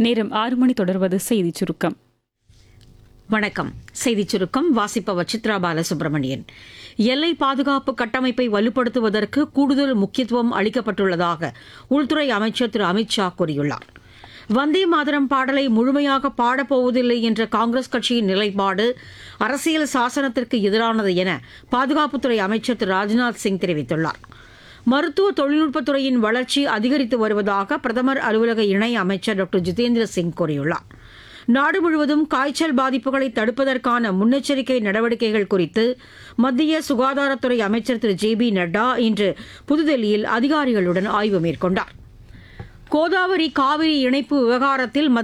நேரம் ஆறு மணி தொடர்வது செய்திச் சுருக்கம் வணக்கம் செய்திச் சுருக்கம் வாசிப்பவர் சித்ரா பாலசுப்ரமணியன் எல்லை பாதுகாப்பு கட்டமைப்பை வலுப்படுத்துவதற்கு கூடுதல் முக்கியத்துவம் அளிக்கப்பட்டுள்ளதாக உள்துறை அமைச்சர் திரு அமித்ஷா கூறியுள்ளார் வந்தே மாதரம் பாடலை முழுமையாக பாடப்போவதில்லை என்ற காங்கிரஸ் கட்சியின் நிலைப்பாடு அரசியல் சாசனத்திற்கு எதிரானது என பாதுகாப்புத்துறை அமைச்சர் திரு ராஜ்நாத் சிங் தெரிவித்துள்ளார் மருத்துவ தொழில்நுட்பத்துறையின் வளர்ச்சி அதிகரித்து வருவதாக பிரதமர் அலுவலக இணை அமைச்சர் டாக்டர் ஜிதேந்திர சிங் கூறியுள்ளார் நாடு முழுவதும் காய்ச்சல் பாதிப்புகளை தடுப்பதற்கான முன்னெச்சரிக்கை நடவடிக்கைகள் குறித்து மத்திய சுகாதாரத்துறை அமைச்சர் திரு ஜே பி நட்டா இன்று புதுதில்லியில் அதிகாரிகளுடன் ஆய்வு மேற்கொண்டார் கோதாவரி காவிரி இணைப்பு விவகாரத்தில்